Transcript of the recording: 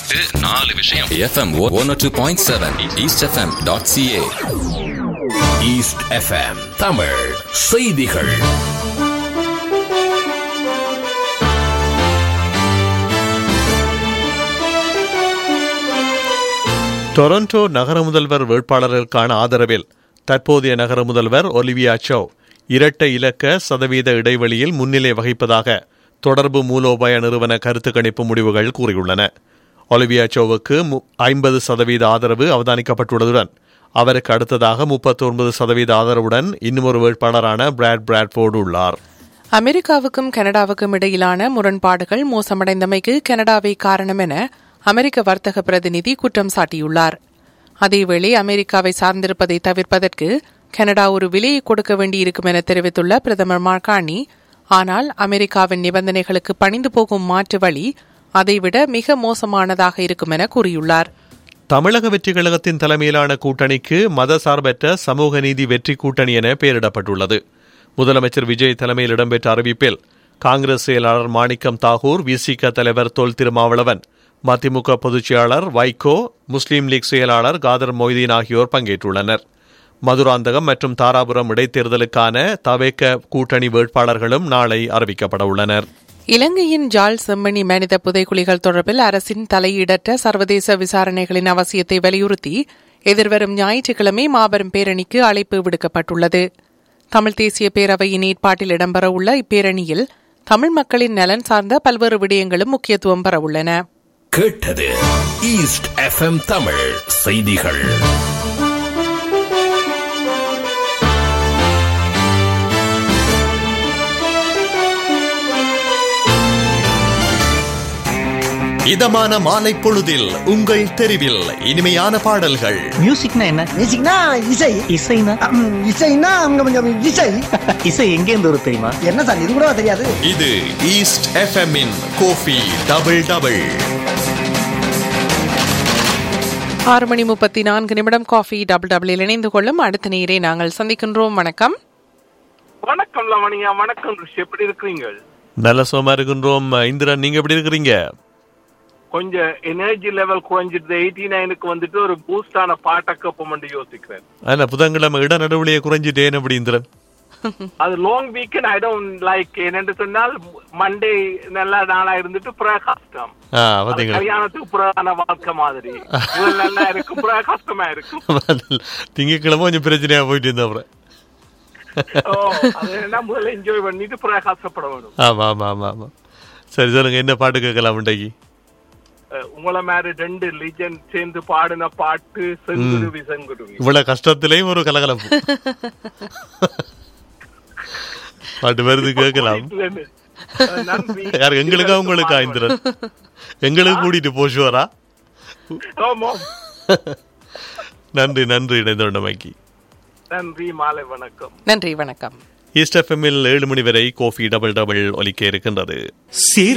பாட்டு நாலு விஷயம் FM one two point seven East FM dot CA East FM Tamil செய்திகள் டொரண்டோ நகர முதல்வர் வேட்பாளர்களுக்கான ஆதரவில் தற்போதைய நகர முதல்வர் ஒலிவியா சோ இரட்டை இலக்க சதவீத இடைவெளியில் முன்னிலை வகிப்பதாக தொடர்பு மூலோபாய நிறுவன கருத்து கணிப்பு முடிவுகள் கூறியுள்ளன ஒலிவியா சோவுக்கு ஐம்பது சதவீத ஆதரவு அவதானிக்கப்பட்டுள்ளதுடன் அவருக்கு அடுத்ததாக முப்பத்தொன்பது சதவீத ஆதரவுடன் இன்னுமொரு வேட்பாளரான பிராட் பிராட்ஃபோர்டு உள்ளார் அமெரிக்காவுக்கும் கனடாவுக்கும் இடையிலான முரண்பாடுகள் மோசமடைந்தமைக்கு கனடாவே காரணம் என அமெரிக்க வர்த்தக பிரதிநிதி குற்றம் சாட்டியுள்ளார் அதேவேளை அமெரிக்காவை சார்ந்திருப்பதை தவிர்ப்பதற்கு கனடா ஒரு விலையை கொடுக்க வேண்டியிருக்கும் என தெரிவித்துள்ள பிரதமர் மார்கானி ஆனால் அமெரிக்காவின் நிபந்தனைகளுக்கு பணிந்து போகும் மாற்று வழி அதைவிட மிக மோசமானதாக இருக்கும் என கூறியுள்ளார் தமிழக வெற்றி கழகத்தின் தலைமையிலான கூட்டணிக்கு மதசார்பற்ற சமூக நீதி வெற்றி கூட்டணி என பெயரிடப்பட்டுள்ளது முதலமைச்சர் விஜய் தலைமையில் இடம்பெற்ற அறிவிப்பில் காங்கிரஸ் செயலாளர் மாணிக்கம் தாகூர் விசிக தலைவர் தொல் திருமாவளவன் மதிமுக பொதுச்செயலாளர் வைகோ முஸ்லீம் லீக் செயலாளர் காதர் மொய்தீன் ஆகியோர் பங்கேற்றுள்ளனர் மதுராந்தகம் மற்றும் தாராபுரம் இடைத்தேர்தலுக்கான தவேக்க கூட்டணி வேட்பாளர்களும் நாளை அறிவிக்கப்பட உள்ளனர் இலங்கையின் ஜாழ் செம்மணி மனித புதைக்குழிகள் தொடர்பில் அரசின் தலையீடற்ற சர்வதேச விசாரணைகளின் அவசியத்தை வலியுறுத்தி எதிர்வரும் ஞாயிற்றுக்கிழமை மாபெரும் பேரணிக்கு அழைப்பு விடுக்கப்பட்டுள்ளது தமிழ் தேசிய பேரவையின் ஏற்பாட்டில் இடம்பெறவுள்ள இப்பேரணியில் தமிழ் மக்களின் நலன் சார்ந்த பல்வேறு விடயங்களும் முக்கியத்துவம் பெறவுள்ளன கேட்டது ஈஸ்ட் எஃப்எம் தமிழ் செய்திகள் இதமான மாலை பொழுதில் உங்கள் தெருவில் இனிமையான பாடல்கள் மியூசிக்னா என்ன மியூசிக்னா இசை இசைனா ம், இசைன்னா அங்க கொஞ்சம் இசை இசை எங்க இருந்து வரும் தெரியுமா என்ன சார் இது கூட தெரியாது இது ஈஸ்ட் எஃப்எம் இன் கோஃபி டபுள் டபுள் ஆறு மணி முப்பத்தி நான்கு நிமிடம் காஃபி டபுள் டபுளில் இணைந்து கொள்ளும் அடுத்த நேரை நாங்கள் சந்திக்கின்றோம் வணக்கம் வணக்கம் லவணியா வணக்கம் ரிஷி எப்படி இருக்கிறீங்க நல்ல சோமா இருக்கின்றோம் இந்திரன் நீங்க எப்படி இருக்கிறீங்க கொஞ்சம் எனர்ஜி லெவல் குறைஞ்சிட்டு எயிட்டி நைனுக்கு வந்துட்டு ஒரு பூஸ்டான பாட்டை கப்பமெண்டு யோசிக்கிறேன் ஆனா புதன்கிழமை இட நடுவுலையே குறைஞ்சிட்டேன் அப்படி இந்திரன் அது long weekend I don't like என்னென்று சொன்னால் மண்டே நல்ல நாளா இருந்துட்டு பிறகு கஷ்டம் ஆ அது பாத்தீங்களா கல்யாணத்துக்கு பிறகான வாழ்க்கை மாதிரி முதல் நல்லா இருக்கும் பிறகு கஷ்டமா இருக்கும் திங்கக்கிழமை கொஞ்சம் பிரச்சனையா போயிட்டு இருந்தேன் அப்புறம் ஓ, அது என்ன முதல்ல என்ஜாய் பண்ணிட்டு பிறகு கஷ்டப்பட வேணும் ஆமா ஆமா ஆமா ஆமா சரி சொல்லுங்க என்ன பாட்டு கேட்கலாம் இன்றைக்கு அஹ், உங்களை மாதிரி ரெண்டு லிஜெண்ட் சேர்ந்து பாடின பாட்டு செங்குருவி செங்குருவி இவ்வளவு கஷ்டத்திலையும் ஒரு கலகலப்பு பாட்டு வருது கேட்கலாம் அஹ், நன்றி யார் எங்களுக்கா உங்களுக்கா இந்திரன் எங்களுக்கு கூட்டிட்டு போஷுவரா ஆமா நன்றி நன்றி இணைந்தோண்டமைக்கு நன்றி மாலை வணக்கம் நன்றி வணக்கம் ஈஸ்ட் எஃப்எம்மில் ஏழு மணி வரை கோஃபி டபுள் டபுள் ஒலிக்க இருக்கின்றது சீர்